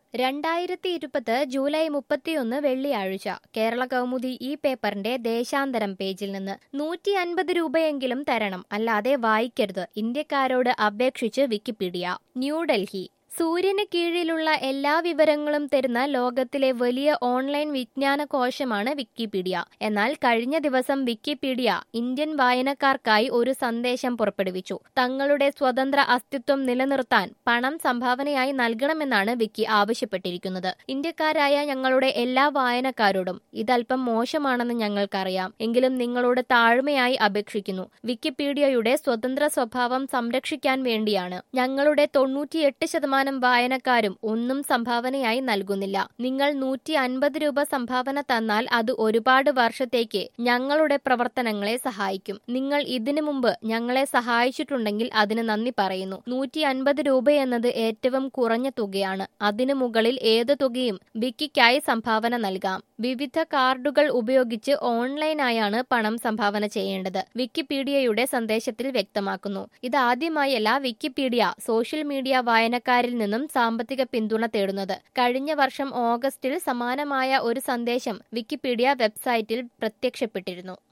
രണ്ടായിരത്തി ഇരുപത് ജൂലൈ മുപ്പത്തിയൊന്ന് വെള്ളിയാഴ്ച കേരള കൗമുദി ഈ പേപ്പറിന്റെ ദേശാന്തരം പേജിൽ നിന്ന് നൂറ്റി അൻപത് രൂപയെങ്കിലും തരണം അല്ലാതെ വായിക്കരുത് ഇന്ത്യക്കാരോട് അപേക്ഷിച്ച് വിക്കിപീഡിയ ന്യൂഡൽഹി സൂര്യന് കീഴിലുള്ള എല്ലാ വിവരങ്ങളും തരുന്ന ലോകത്തിലെ വലിയ ഓൺലൈൻ വിജ്ഞാന കോശമാണ് വിക്കിപീഡിയ എന്നാൽ കഴിഞ്ഞ ദിവസം വിക്കിപീഡിയ ഇന്ത്യൻ വായനക്കാർക്കായി ഒരു സന്ദേശം പുറപ്പെടുവിച്ചു തങ്ങളുടെ സ്വതന്ത്ര അസ്തിത്വം നിലനിർത്താൻ പണം സംഭാവനയായി നൽകണമെന്നാണ് വിക്കി ആവശ്യപ്പെട്ടിരിക്കുന്നത് ഇന്ത്യക്കാരായ ഞങ്ങളുടെ എല്ലാ വായനക്കാരോടും ഇതല്പം മോശമാണെന്ന് ഞങ്ങൾക്കറിയാം എങ്കിലും നിങ്ങളോട് താഴ്മയായി അപേക്ഷിക്കുന്നു വിക്കിപീഡിയയുടെ സ്വതന്ത്ര സ്വഭാവം സംരക്ഷിക്കാൻ വേണ്ടിയാണ് ഞങ്ങളുടെ തൊണ്ണൂറ്റിയെട്ട് ശതമാനം വായനക്കാരും ഒന്നും സംഭാവനയായി നൽകുന്നില്ല നിങ്ങൾ നൂറ്റി അൻപത് രൂപ സംഭാവന തന്നാൽ അത് ഒരുപാട് വർഷത്തേക്ക് ഞങ്ങളുടെ പ്രവർത്തനങ്ങളെ സഹായിക്കും നിങ്ങൾ ഇതിനു മുമ്പ് ഞങ്ങളെ സഹായിച്ചിട്ടുണ്ടെങ്കിൽ അതിന് നന്ദി പറയുന്നു നൂറ്റി അൻപത് രൂപയെന്നത് ഏറ്റവും കുറഞ്ഞ തുകയാണ് അതിനു മുകളിൽ ഏത് തുകയും വിക്കിക്കായി സംഭാവന നൽകാം വിവിധ കാർഡുകൾ ഉപയോഗിച്ച് ഓൺലൈനായാണ് പണം സംഭാവന ചെയ്യേണ്ടത് വിക്കിപീഡിയയുടെ സന്ദേശത്തിൽ വ്യക്തമാക്കുന്നു ഇതാദ്യമായല്ല വിക്കിപീഡിയ സോഷ്യൽ മീഡിയ വായനക്കാരിൽ നിന്നും സാമ്പത്തിക പിന്തുണ തേടുന്നത് കഴിഞ്ഞ വർഷം ഓഗസ്റ്റിൽ സമാനമായ ഒരു സന്ദേശം വിക്കിപീഡിയ വെബ്സൈറ്റിൽ പ്രത്യക്ഷപ്പെട്ടിരുന്നു